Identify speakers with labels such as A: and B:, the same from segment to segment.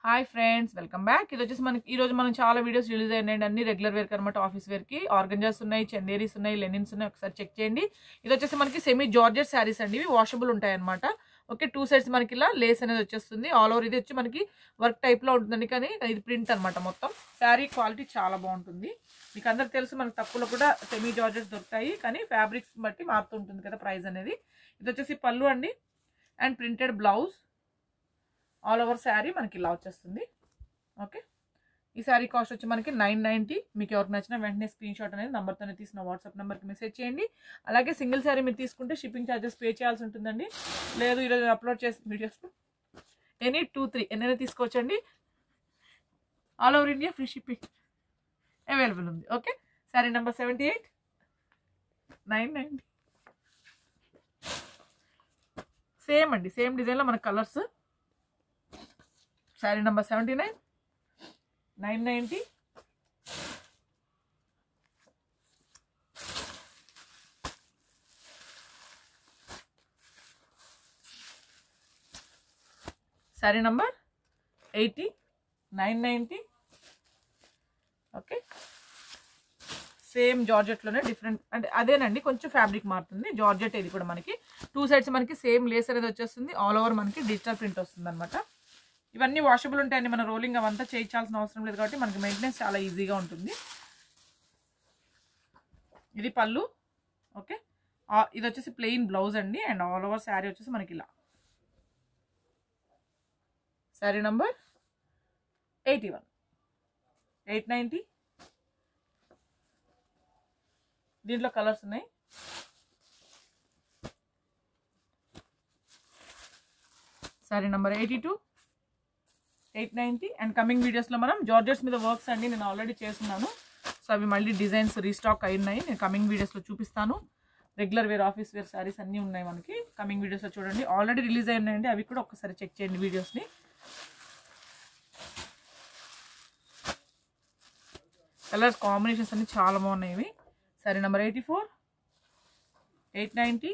A: hi friends welcome back ఇది వచ్చేసి మనకి ఈ రోజు మనం చాలా వీడియోస్ రిలీజ్ అయినాయండి అన్ని రెగ్యులర్ వేర్ అనమాట ఆఫీస్ వేర్ కి ఆర్గంజాస్ ఉన్నాయి చందేరీస్ ఉన్నాయి లెనిన్స్ ఉన్నాయి ఒకసారి చెక్ చేయండి ఇది వచ్చేసి మనకి సెమీ జార్జెట్ శారీస్ అండి ఇవి వాషబుల్ ఉంటాయి అనమాట ఓకే టూ సైడ్స్ మనకి ఇలా లేస్ అనేది వచ్చేస్తుంది ఆల్ ఓవర్ ఇది వచ్చి మనకి వర్క్ టైప్ లో ఉంటుందండి కానీ ఇది ప్రింట్ అనమాట మొత్తం శారీ క్వాలిటీ చాలా బాగుంటుంది మీకు అందరికి తెలుసు మనకి తక్కువలో కూడా సెమీ జార్జెట్స్ దొరుకుతాయి కానీ ఫ్యాబ్రిక్స్ బట్టి మారుతూ ఉంటుంది కదా ప్రైస్ అనేది ఇది వచ్చేసి పళ్ళు అండి and printed blouse all over sari మనకి ఇలా వచ్చేస్తుంది ఓకే ఈ శారీ కాస్ట్ వచ్చి మనకి నైన్ నైంటీ మీకు ఎవరికి నచ్చిన వెంటనే స్క్రీన్ షాట్ అనేది నెంబర్తోనే తీసిన వాట్సాప్ నెంబర్కి మెసేజ్ చేయండి అలాగే సింగిల్ శారీ మీరు తీసుకుంటే షిప్పింగ్ ఛార్జెస్ పే చేయాల్సి ఉంటుందండి లేదు ఈరోజు అప్లోడ్ చేసిన వీడియోస్లో ఎనీ టూ త్రీ ఎన్నైనా తీసుకోవచ్చండి all over India free shipping available ఉంది okay sari number seventy eight nine ninety same అండి సేమ్ డిజైన్లో మన colours sari number seventy nine nine ninety sari number eighty nine ninety okay same జార్జెట్లోనే డిఫరెంట్ అంటే అదేనండి కొంచెం ఫ్యాబ్రిక్ మారుతుంది జార్జెట్ ఇది కూడా మనకి టూ సైడ్స్ మనకి సేమ్ లేస్ అనేది వచ్చేస్తుంది ఆల్ ఓవర్ మనకి డిజిటల్ ప్రింట్ వస్తుంది అనమాట ఇవన్నీ వాషబుల్ ఉంటాయండి మన రోలింగ్ అవంతా చేయించాల్సిన అవసరం లేదు కాబట్టి మనకి మెయింటెనెన్స్ చాలా ఈజీగా ఉంటుంది ఇది పళ్ళు ఓకే ఇది వచ్చేసి ప్లెయిన్ బ్లౌజ్ అండి అండ్ ఆల్ ఓవర్ శారీ వచ్చేసి మనకి ఇలా sari number eighty one eight ninety దీంట్లో కలర్స్ ఉన్నాయి sari number eighty two eight ninety and coming వీడియోస్లో మనం జార్జెట్స్ మీద వర్క్స్ అండి నేను ఆల్రెడీ చేస్తున్నాను సో అవి మళ్ళీ డిజైన్స్ రీస్టాక్ అయి ఉన్నాయి నేను కమింగ్ వీడియోస్లో చూపిస్తాను regular wear office wear saris అన్నీ ఉన్నాయి మనకి కమింగ్ వీడియోస్లో చూడండి ఆల్రెడీ రిలీజ్ అయి ఉన్నాయండి అవి కూడా ఒకసారి చెక్ చేయండి వీడియోస్ని కలర్స్ కాంబినేషన్స్ అన్ని చాలా బాగున్నాయి ఇవి సరే number eighty four eight ninety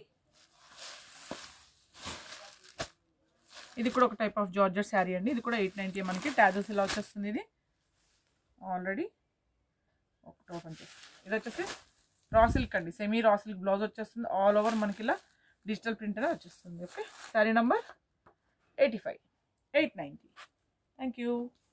A: ఇది కూడా ఒక టైప్ ఆఫ్ జార్జెట్ శారీ అండి ఇది కూడా ఎయిట్ నైంటీ మనకి ట్యాజెస్ ఇలా వచ్చేస్తుంది ఇది ఆల్రెడీ ఒకటి ఓపెన్ చేసి ఇది వచ్చేసి రా సిల్క్ అండి సెమీ రా సిల్క్ బ్లౌజ్ వచ్చేస్తుంది ఆల్ ఓవర్ మనకి ఇలా డిజిటల్ ప్రింట్ అనేది వచ్చేస్తుంది okay sari number eighty five eight ninety thank you